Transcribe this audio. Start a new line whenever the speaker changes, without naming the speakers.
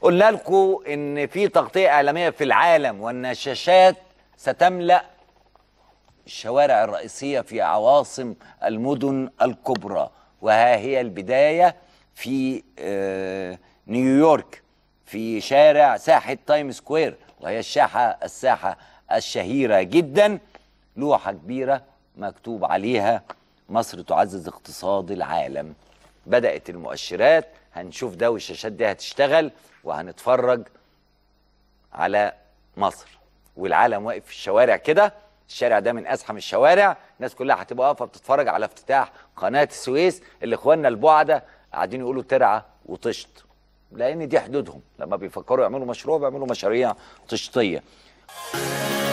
قلنا لكم ان في تغطيه اعلاميه في العالم وان الشاشات ستملا الشوارع الرئيسيه في عواصم المدن الكبرى وها هي البدايه في آه، نيويورك في شارع ساحه تايم سكوير وهي الساحه الساحه الشهيره جدا لوحه كبيره مكتوب عليها مصر تعزز اقتصاد العالم بدات المؤشرات هنشوف ده والشاشات دي هتشتغل وهنتفرج على مصر والعالم واقف في الشوارع كده الشارع ده من ازحم الشوارع الناس كلها هتبقى واقفه بتتفرج على افتتاح قناه السويس اللي اخواننا البعده قاعدين يقولوا ترعه وطشت لان دي حدودهم لما بيفكروا يعملوا مشروع بيعملوا مشاريع طشطيه